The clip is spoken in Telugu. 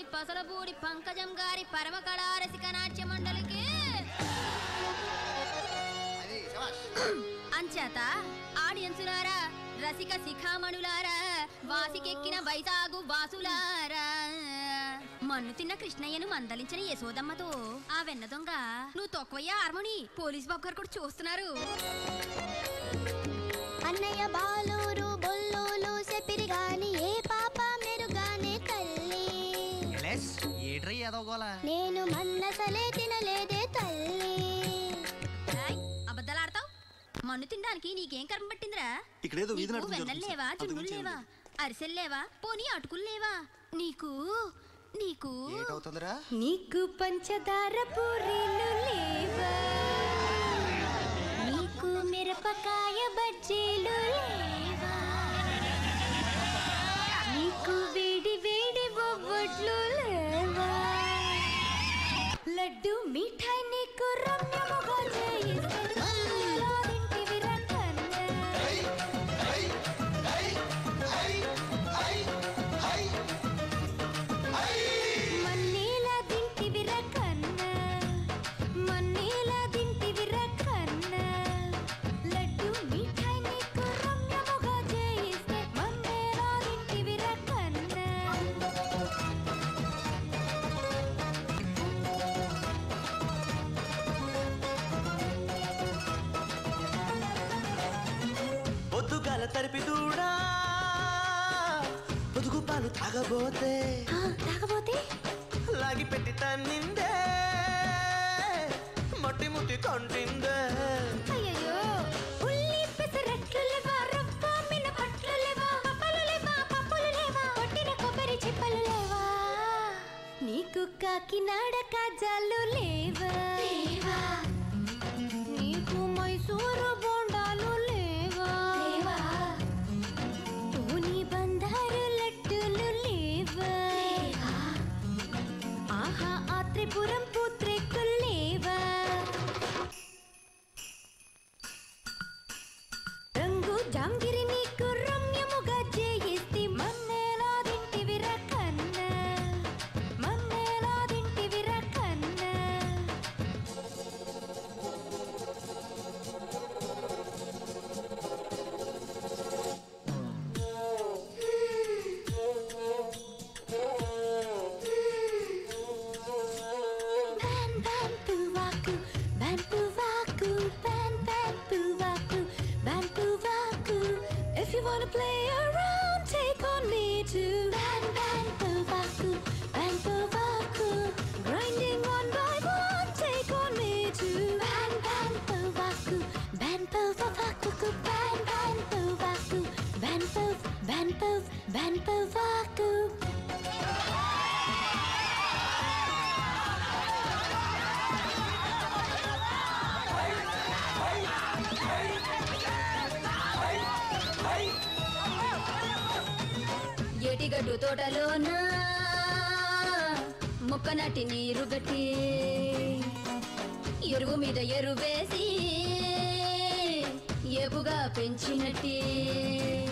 పసలపూడి పంకజం గారి పరమ కళారసిక నాట్య మండలికి అంచేత ఆడియన్సులారా రసిక శిఖామణులారా వాసికెక్కిన వైజాగు వాసులారా మన్ను తిన్న కృష్ణయ్యను మందలించిన యశోదమ్మతో ఆ వెన్న దొంగ నువ్వు తొక్కవయ్యా హార్మోని పోలీస్ బాబు గారు కూడా చూస్తున్నారు అన్నయ్య బాలూరు బొల్లూలు చెప్పిరి గాని ఏ పాప మెరుగానే తల్లి లెస్ ఏట్రీ ఎదవగోల నేను మన్నసలే తినలేదే తల్లి ఏయ్, అబద్ధాలు ఆడతావు మన్ను తినడానికి నీకేం కర్మ పట్టిందిరా ఇక్కడేదో వీధి నీకు నాటకం వెన్నెలు జరుగుతుంది లేవా సార్. అంతకు జున్నులు మించి ఏం లేవా అరిసెలు లేవా పోనీ అటుకులు లేవా నీకు నీకు ఏటవుతుందిరా నీకు పంచదార పూరీలు లేవా నీకు మిరపకాయ బజ్జీలు లేవా నీకు వేడి వేడి బొబ్బట్లు లేవా లడ్డు మిఠాయి నీకు రమ్యముగా చేయిస్తే మమ్మీలా తింటివి రకన్నా. మన్నీలా దింటివి రకన్న మన్నీలా దింటివి రకన్న లడ్డు మిఠాయి నీకు రమ్యముగా చేయిస్తే మమ్మేలా దింటివి రకన్న పొద్దుగాల తరిపి దూడా పొదుగు పాలు తాగబోతే తాగబోతే లాగి పెట్టి తన్నిందే మట్టి ముట్టి కొంటిందే అయ్యయ్యో ఉల్లి పెసరట్లు లేవా రవ్వ మినపట్లు లేవా పప్పులు లేవా పప్పులు లేవా కొట్టిన కొబ్బరి చిప్పలు లేవా నీకు కాకినాడ కాజాలు లేవా నీకు మైసూరు బోండాలు లేవా పూని బందారు లడ్డూలు లేవా ఆహా ఆ త్రిపురం పూత్రేకులు లేవా రంగు జాంగిరి నీకు రమ్యముగా చేయిస్తే మన్నేలా తింటివి రకన్న మన్నేలా తింటివి రకన్న Ban ban puvaku, ban puvaku, ban ban puvaku, ban puvaku. If you wanna play around, take on me too. Ban ban puvaku, ban puvaku. Grinding one by one, take on me too. Ban ban puvaku, ban puvaku, ban ban puvaku, ban puv, ban puv, ban puvaku. ఏటిగడ్డు తోటలోన మొక్క నాటి నీరు గట్టి ఎరువు మీద ఎరువేసి ఏపుగా పెంచినట్టి